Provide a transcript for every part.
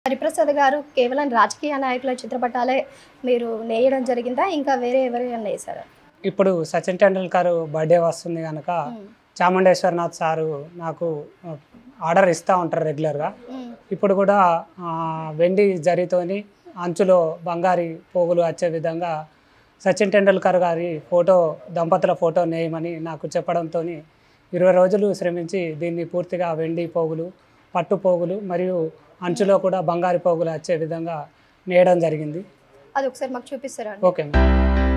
హరిప్రసాద్ గారు కేవలం రాజకీయ నాయకుల చిత్రపటాలే మీరు నేయడం జరిగిందా ఇంకా వేరే ఎవరైనా వేశారా ఇప్పుడు సచిన్ టెండూల్కర్ బర్త్డే వస్తుంది కనుక చాముండేశ్వరనాథ్ సారు నాకు ఆ, ఆర్డర్ ఇస్తూ ఉంటారు రెగ్యులర్గా ఇప్పుడు కూడా ఆ, వెండి జరితోని అంచులో బంగారి పోగులు వచ్చే విధంగా సచిన్ టెండూల్కర్ గారి ఫోటో దంపతుల ఫోటో నేయమని నాకు చెప్పడంతో ఇరవై రోజులు శ్రమించి దీన్ని పూర్తిగా వెండి పోగులు పట్టు పోగులు మరియు అంచులో కూడా బంగారు పోగులు వచ్చే విధంగా నేయడం జరిగింది అది ఒకసారి మాకు చూపిస్తారా అండి? ఓకే మేడం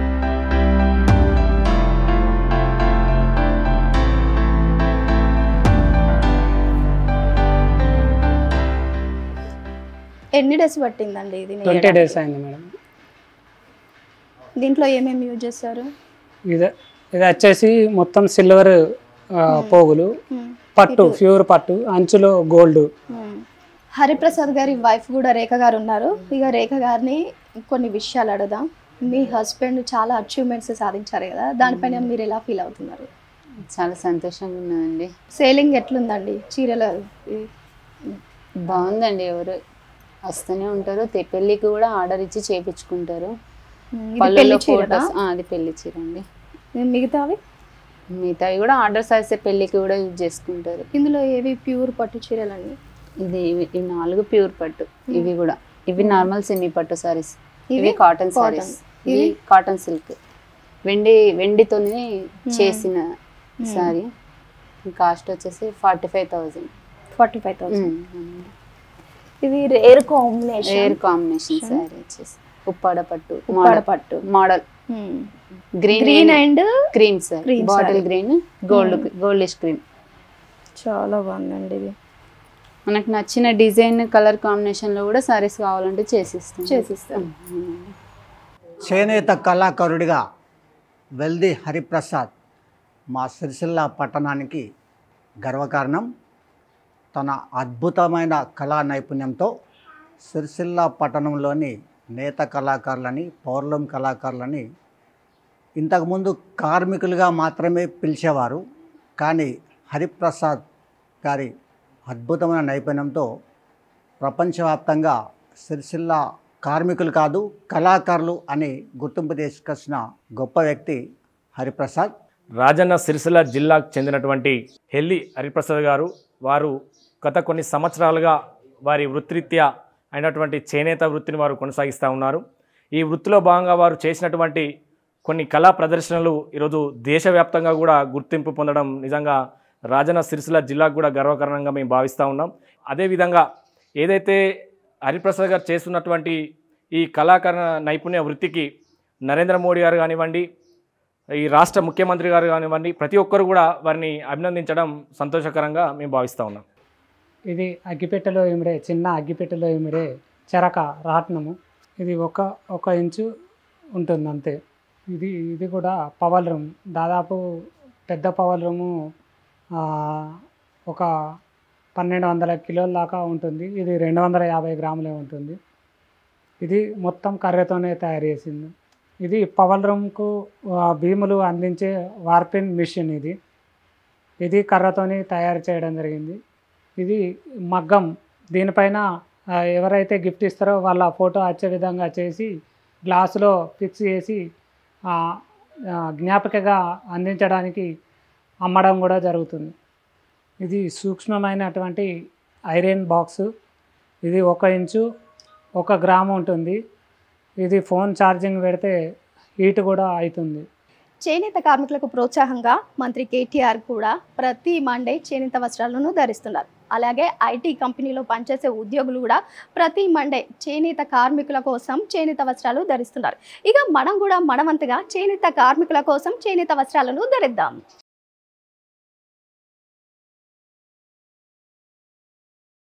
ఎన్ని డేస్ పట్టిందండి ఇది ట్వంటీ నేయడానికి? డేస్ అయింది మేడం దీంట్లో ఏమేమి యూజ్ చేస్తారు ఇది ఇది వచ్చేసి మొత్తం సిల్వర్ పోగులు పట్టు ప్యూర్ పట్టు అంచులో గోల్డ్ మ్మ్. హరిప్రసాద్ గారి వైఫ్ కూడా రేఖ గారు ఉన్నారు ఇక రేఖ గారిని కొన్ని విషయాలు అడుగుదాం మీ హస్బెండ్ చాలా అచీవ్మెంట్స్ సాధించారు కదా దానిపైన మీరు ఎలా ఫీల్ అవుతున్నారు చాలా సంతోషంగా ఉన్నదండి సేలింగ్ ఎట్లుందండి చీరల ఈ- బాగుందండి ఎవరు వస్తూనే ఉంటారు తె- పెళ్ళికి కూడా ఆర్డర్ ఇచ్చి చేపించుకుంటారు మ్మ్. ఇది పళ్ళులో పెళ్లి చీరనా? photos- ఆ, అది పెళ్లి చీర అండి మిగతావి మిగతావి కూడా ఆర్డర్స్ వస్తే పెళ్ళికి కూడా యూజ్ చేసుకుంటారు ఇందులో ఏవి ప్యూర్ పట్టు చీరలండి ఇది ఇవి ఇవి నాలుగు ప్యూర్ పట్టు ఇవి కూడా ఇవి నార్మల్ సెమీ పట్టు సారీస్ ఇవి ఇవి కాటన్ cotton. సారీస్ ఇవి కాటన్ సిల్క్ వెండి వెండితోనే చేసిన సారీ కాస్ట్ వచ్చేసి forty five thousand forty five thousand ఇది rare combination rare combination sari వచ్చేసి ఉప్పాడ పట్టు ఉప్పాడ పట్టు model green green and cream sir Cream bottle saree. Green gold goldish cream చాలా బాగుందండి ఇది మనకు నచ్చిన డిజైన్ కలర్ కాంబినేషన్ లో కూడా సారీస్ కావాలంటే చేసిస్తాం చేసిస్తాం అవునండి. చేనేత కళాకారుడిగా వెల్ది హరిప్రసాద్ మా సిరిసిల్ల పట్టణానికి గర్వకారణం తన అద్భుతమైన కళా నైపుణ్యంతో సిరిసిల్ల పట్టణంలోని నేత కళాకారులని పౌర్లం కళాకారులని ఇంతకుముందు కార్మికులుగా మాత్రమే పిలిచేవారు కానీ హరిప్రసాద్ గారి అద్భుతమైన నైపుణ్యంతో ప్రపంచవ్యాప్తంగా సిరిసిల్ల కార్మికులు కాదు కళాకారులు అని గుర్తింపు తీసుకొచ్చిన గొప్ప వ్యక్తి హరిప్రసాద్ రాజన్న సిరిసిల్ల జిల్లాకు చెందినటువంటి హెల్లి హరిప్రసాద్ గారు వారు గత కొన్ని సంవత్సరాలుగా వారి వృత్తిరీత్యా అయినటువంటి చేనేత వృత్తిని వారు కొనసాగిస్తూ ఉన్నారు ఈ వృత్తిలో భాగంగా వారు చేసినటువంటి కొన్ని కళా ప్రదర్శనలు ఈరోజు దేశవ్యాప్తంగా కూడా గుర్తింపు పొందడం నిజంగా రాజన్న సిరిసిల్ల జిల్లాకు కూడా గర్వకారణంగా మేము భావిస్తూ ఉన్నాం అదేవిధంగా ఏదైతే హరిప్రసాద్ గారు చేస్తున్నటువంటి ఈ కళాకార నైపుణ్య వృత్తికి నరేంద్ర మోడీ గారు కానివ్వండి ఈ రాష్ట్ర ముఖ్యమంత్రి గారు కానివ్వండి ప్రతి ఒక్కరు కూడా వారిని అభినందించడం సంతోషకరంగా మేము భావిస్తూ ఉన్నాం ఇది అగ్గిపెట్టెలో ఇమిడే చిన్న అగ్గిపెట్టెలో ఇమిడే చెరక రాట్నము ఇది ఒక ఒక ఇంచు ఉంటుంది అంతే ఇది ఇది కూడా పవల్ రూమ్ దాదాపు పెద్ద పవల్ రూము ఆ, ఒక పన్నెండు వందల కిలోల దాకా ఉంటుంది ఇది రెండు వందల యాభై గ్రాములే ఉంటుంది ఇది మొత్తం కర్రతోనే తయారు చేసింది ఇది పవల్ రూమ్కు ఆ, భీములు అందించే వార్పిన్ మిషన్ ఇది ఇది కర్రతోని తయారు చేయడం జరిగింది ఇది మగ్గం దీనిపైన ఆ, ఎవరైతే గిఫ్ట్ ఇస్తారో వాళ్ళ ఫోటో వచ్చే విధంగా చేసి గ్లాసులో ఫిక్స్ చేసి ఆ, ఆ, జ్ఞాపికగా అందించడానికి అమ్మడం కూడా జరుగుతుంది ఇది సూక్ష్మమైనటువంటి ఐరన్ బాక్సు ఇది ఒక ఇంచు ఒక గ్రాము ఉంటుంది ఇది ఫోన్ ఛార్జింగ్ పెడితే హీట్ కూడా అవుతుంది చేనేత కార్మికులకు ప్రోత్సాహంగా మంత్రి కేటీఆర్ కూడా ప్రతి మండే చేనేత వస్త్రాలను ధరిస్తున్నారు అలాగే ఐటీ కంపెనీలో పనిచేసే ఉద్యోగులు కూడా ప్రతి మండే చేనేత కార్మికుల కోసం చేనేత వస్త్రాలు ధరిస్తున్నారు ఇక మనం కూడా మనవంతుగా చేనేత కార్మికుల కోసం చేనేత వస్త్రాలను ధరిద్దాం